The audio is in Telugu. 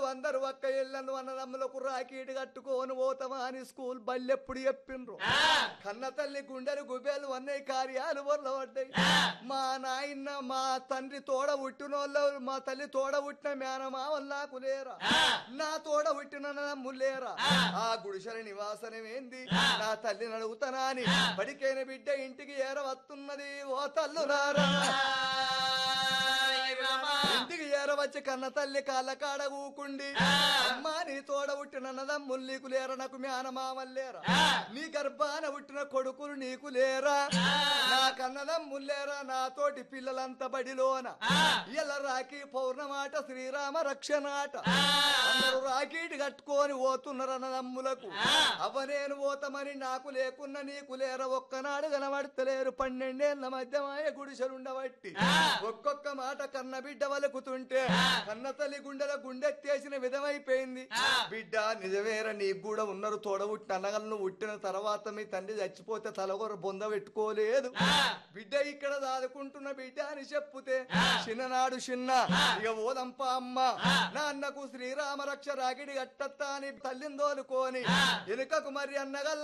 అందరు ఒక్క ఇళ్ళను అన్నదమ్ములకు రాకీటి కట్టుకోని పోతామా అని స్కూల్ బల్లెప్పుడు చెప్పిండ్రు కన్న తల్లి గుండెలు గుబేలు అన్నయ్య కార్యాలు వల్ల పడ్డాయి మా నాయన మా తండ్రి తోడ పుట్టినోళ్ళు మా తల్లి తోడ పుట్టిన మేనమావలు నాకు లేరా నా తోడ పుట్టిన నమ్ములేరా ఆ గుడిసెల నివాసనం ఏంది నా తల్లిని అడుగుతానా అని బడికైన బిడ్డ ఇంటికి ఏర వస్తున్నది ఓ తల్లులారా ఇంటికి ఏరవచ్చి కన్న తల్లి కాళ్ళ కాడ ఊకుండి అమ్మా నీ తోడ పుట్టిన నదమ్ములు నీకు లేరా నాకు మేనమామలు లేరా నీ గర్భాన పుట్టిన కొడుకులు నీకు లేరా నా కన్నదమ్ములు లేరా నాతోటి పిల్లలంతా బడిలోన ఇలా రాఖీ పౌర్ణమాట శ్రీరామ రక్షణాట అందరూ రాకీటి కట్టుకొని పోతున్నారు అన్నదమ్ములకు అవ్వ నేను పోతామని నాకు లేకున్నా నీకు లేరా ఒక్కనాడు కనబడతలేరు పన్నెండేళ్ల మధ్యమాయ గుడిసెలుండబట్టి ఒక్కొక్క మాట కన్న బిడ్డ వలుకుతుంటే కన్న తల్లి గుండెల గుండెత్తేసిన విధమైపోయింది బిడ్డ నిజమేరా నీకు కూడా ఉన్నారు తోడబుట్టిన అన్నగలను పుట్టిన తర్వాత మీ తండ్రి చచ్చిపోతే తలగొర బొంద పెట్టుకోలేదు బిడ్డ ఇక్కడ దాదుకుంటున్న బిడ్డ అని చెప్పుతే చిన్ననాడు చిన్న ఇక ఓదంప అమ్మ నాన్నకు శ్రీరామ రక్ష రాగిడి గట్టత్తా అని తల్లిని దోలుకొని వెనుకకు మరి అన్నగల్ల